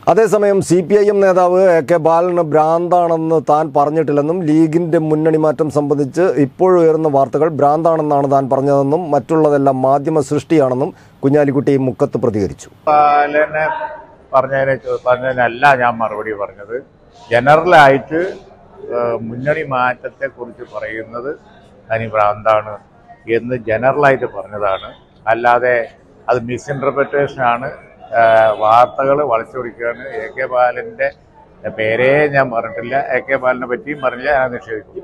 അതേസമയം C P I M നേതാവ് A K ബാലന് ഭ്രാന്താണെന്ന് താൻ പറഞ്ഞിട്ടില്ലെന്നും ലീഗിന്റെ മുന്നണി മാറ്റം സംബന്ധിച്ച് ഇപ്പോഴുയർന്ന വാർത്തകൾ ഭ്രാന്താണെന്നാണ് താൻ പറഞ്ഞതെന്നും മറ്റുള്ളതെല്ലാം മാധ്യമ സൃഷ്ടിയാണെന്നും കുഞ്ഞാലിക്കുട്ടി മുക്കത്ത് പ്രതികരിച്ചു ബാലനെ പറഞ്ഞതിനെ ചോ- പറഞ്ഞതിനല്ല ഞാൻ മറുപടി പറഞ്ഞത് ജനറലായിട്ട് ഏഹ്, മുന്നണി മാറ്റത്തെ കുറിച്ച് പറയുന്നത് തനി ഭ്രാന്താണ് എന്ന് ജനറലായിട്ട് പറഞ്ഞതാണ് അല്ലാതെ അത് മിസ്ഇൻറ്റർപ്രിട്ടേഷനാണ് വാർത്തകൾ വളച്ചൊടിക്കുകയാണ് എ കെ ബാലൻ്റെ പേരേ ഞാൻ പറഞ്ഞിട്ടില്ല എ കെ ബാലനെ പറ്റിയും പറഞ്ഞില്ല ഞാൻ നിഷേധിക്കും